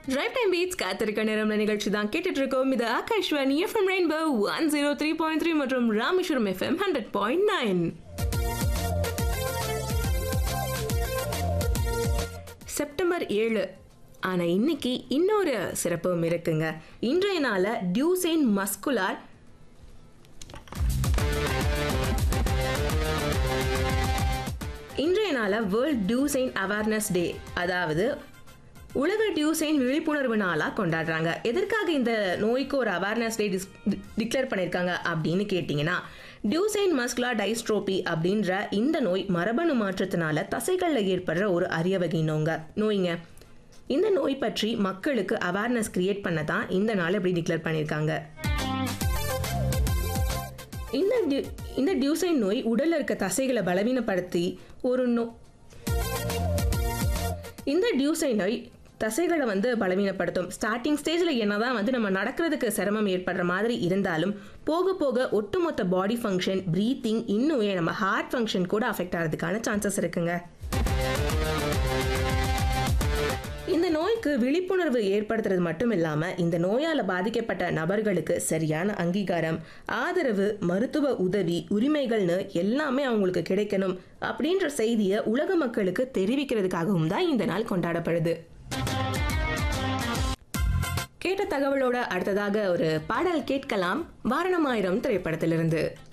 drive time beats காத்திருக்க நேரம் நிகழ்ச்சி தான் கேட்டுட்டு இருக்கோம் இது Akashvani FM rainbow one zero three point three மற்றும் Rameswaram FM hundred point nine September ஏழு ஆனா இன்னைக்கு இன்னொரு சிறப்பும் இருக்குங்க இன்றைய நாள டியூசைன் மஸ்குலார் இன்றைய நாள வேர்ல்ட் டியூசைன் அவேர்னஸ் டே அதாவது உலக டியூசைன் விழிப்புணர்வு நாளாக கொண்டாடுறாங்க எதற்காக இந்த நோய்க்கு ஒரு அவேர்னஸ் டே டிக்ளேர் பண்ணியிருக்காங்க அப்படின்னு கேட்டிங்கன்னா டியூசைன் மஸ்குலா டைஸ்ட்ரோபி அப்படின்ற இந்த நோய் மரபணு மாற்றத்தினால தசைகளில் ஏற்படுற ஒரு அரிய வகை நோங்க நோய்ங்க இந்த நோய் பற்றி மக்களுக்கு அவேர்னஸ் கிரியேட் பண்ண தான் இந்த நாள் இப்படி டிக்ளேர் பண்ணியிருக்காங்க இந்த டியூ- இந்த டியூசைன் நோய் உடல்ல இருக்க தசைகளை பலவீனப்படுத்தி ஒரு நோ இந்த டியூசைன் நோய் தசைகளை வந்து பலவீனப்படுத்தும் ஸ்டார்டிங் ஸ்டேஜில் என்னதான் வந்து நம்ம நடக்கிறதுக்கு சிரமம் ஏற்படுற மாதிரி இருந்தாலும் போக போக ஒட்டுமொத்த பாடி ஃபங்க்ஷன் ப்ரீத்திங் இன்னும் ஏன் நம்ம ஹார்ட் ஃபங்க்ஷன் கூட அஃபெக்ட் ஆகிறதுக்கான சான்சஸ் இருக்குங்க இந்த நோய்க்கு விழிப்புணர்வு ஏற்படுத்துறது மட்டும் இல்லாம இந்த நோயால பாதிக்கப்பட்ட நபர்களுக்கு சரியான அங்கீகாரம் ஆதரவு மருத்துவ உதவி உரிமைகள்னு எல்லாமே அவங்களுக்கு கிடைக்கணும் அப்படின்ற செய்தியை உலக மக்களுக்கு தெரிவிக்கிறதுக்காகவும் தான் இந்த நாள் கொண்டாடப்படுது கேட்ட தகவலோட அடுத்ததாக ஒரு பாடல் கேட்கலாம் வாரணமாயிரம் திரைப்படத்திலிருந்து